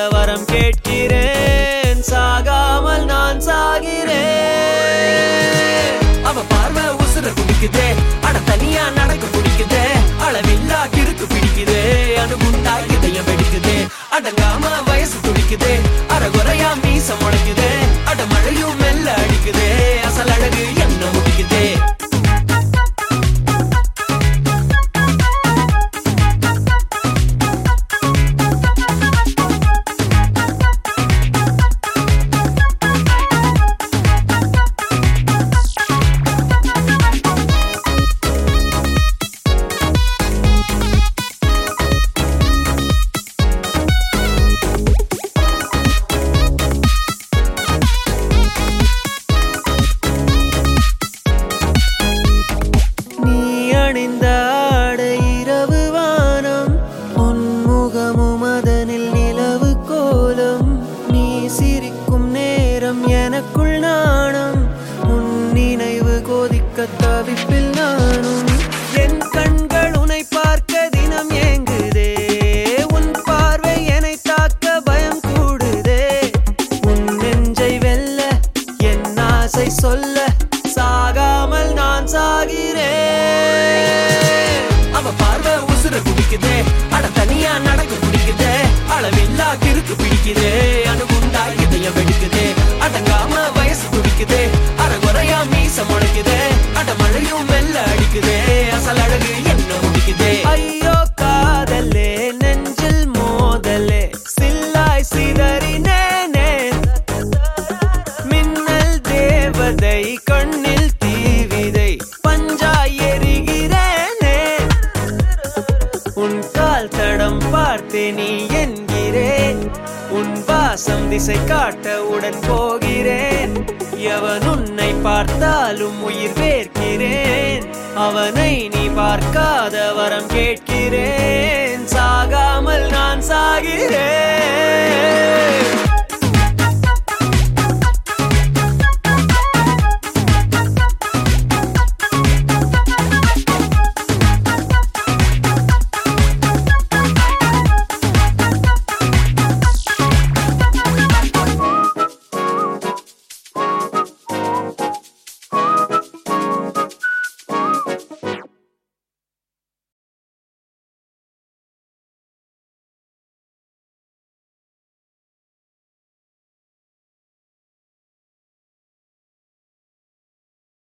வரம் கேட்கிறேன் சாகாமல் நான் சாகிறேன் அவ பார்வை உசுர குடிக்குதே அட தனியா நடக்க பிடிக்குதே அளவில்லா கிறுக்கு பிடிக்குதே அணுகுண்டா இதயம் வெடிக்குதே அடங்காம வயசு துடிக்குதே அறகுறையா மீச முளைக்குதே அட மழையும் மெல்ல அடிக்குதே அசல் அழகு என்ன முடிக்குதே நீ அணிந்த ஆடை இரவு வானம் உன்முகமும் அதனில் நிலவு கோலம் நீ சிரிக்கும் நேரம் எனக்குள் நாணம் உன் நினைவு கோதிக்க தவிப்பில் நானும் என் கண்கள் உன்னை பார்க்க தினம் ஏங்குதே உன் பார்வை என்னை தாக்க பயம் கூடுதே உன் நெஞ்சை வெல்ல என் ஆசை சொல்ல சாகாமல் நான் சாகிறேன் அவ பார்வை உசுர குடிக்குதே அட தனியா நடக்க பிடிக்குதே அளவில்லா கிறுக்கு பிடிக்குதே அணுகுண்டா இதயம் வெடிக்குதே அடங்காம வயசு துடிக்குதே அறகுறையா மீச முளைக்குதே அட மழையும் மெல்ல அடிக்குதே அசல் அழகு என்ன முடிக்குதே ஐயோ காதலே நெஞ்சில் மோதலே சில்லாய் சிதறினேனே மின்னல் தேவதை கண்ணில் தீவிதை பஞ்சாய் எரிகிறேனே உன் கால் தடம் பார்த்தே நீ என்கிறேன் உன் வாசம் திசை காட்ட உடன் போகிறேன் எவன் உன்னை பார்த்தாலும் உயிர் வேர்க்கிறேன் அவனை நீ பார்க்காத வரம் கேட்கிறேன் சாகாமல் நான் சாகிறேன்